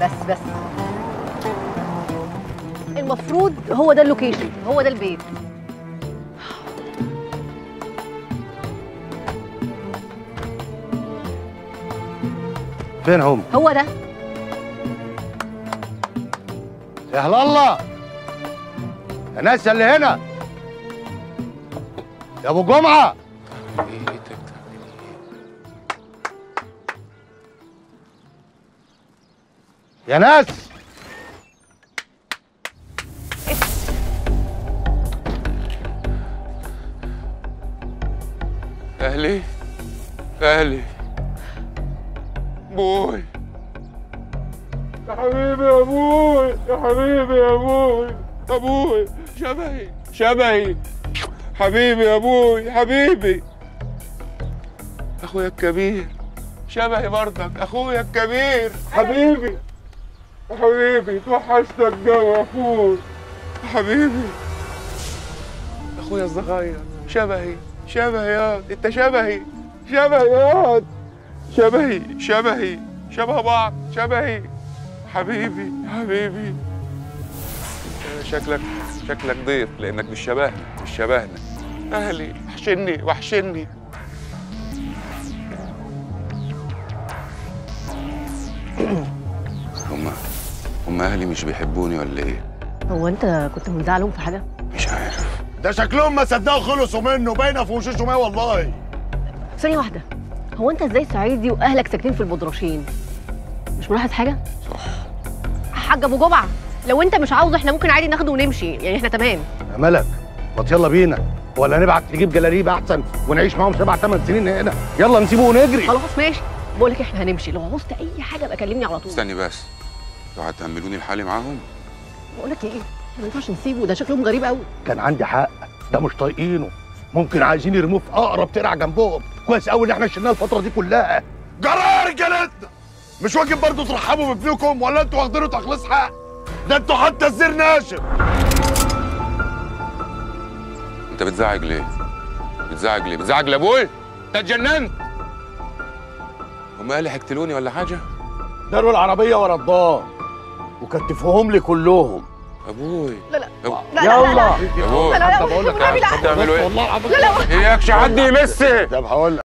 بس بس المفروض هو ده اللوكيشن هو ده البيت فين هم؟ هو ده يا هلا الله يا ناس اللي هنا يا ابو جمعه يا ناس اهلي اهلي بوي يا حبيبي يا ابوي يا حبيبي يا ابوي ابوي شبهي شبهي حبيبي يا ابوي حبيبي اخويا الكبير شبهي برضك اخويا الكبير حبيبي حبيبي توحشتك جو يا اخوي حبيبي اخويا الصغير شبهي شبهي ياض انت شبهي شبهي ياض شبهي شبهي شبه بعض شبهي حبيبي حبيبي آه، شكلك شكلك ضيف لانك مش شبهنا مش شبهنا اهلي وحشني وحشني هما هما اهلي مش بيحبوني ولا ايه هو انت كنت مزعلهم في حاجه مش عارف ده شكلهم ما صدقوا خلصوا منه باينه في وشوشهم ايه والله ثانيه واحده هو انت ازاي صعيدي واهلك ساكنين في البدرشين مش ملاحظ حاجه صح حاج ابو جمعه لو انت مش عاوزه احنا ممكن عادي ناخده ونمشي يعني احنا تمام يا ملك ما يلا بينا ولا نبعت نجيب جلاريب احسن ونعيش معاهم سبع ثمان سنين هنا يلا نسيبه ونجري خلاص ماشي بقول لك احنا هنمشي لو عوزت اي حاجه ابقى كلمني على طول استني بس لو هتأملوني لحالي معاهم بقول لك ايه ما ينفعش نسيبه ده شكلهم غريب قوي كان عندي حق ده مش طايقينه ممكن عايزين يرموه في اقرب ترع جنبهم كويس قوي اللي احنا شلناه الفتره دي كلها جرى يا رجالتنا مش واجب برضه ترحبوا بابنكم ولا انتوا واخدينه تخليص حق ده انتوا حتى الزر ناشف انت بتزعج ليه؟ بتزعج ليه؟ بتزعج لابوي؟ انت اتجننت هم اهلي هيقتلوني ولا حاجه؟ داروا العربيه ورا الدار وكتفوهم لي كلهم ابوي لا لا أبو... لا لا لا لا يا ابوي لا لا طب اقول لك والنبي لا. بتعملوا ايه؟ والله العظيم لا لا اياكش حد يمسي طب هقول لك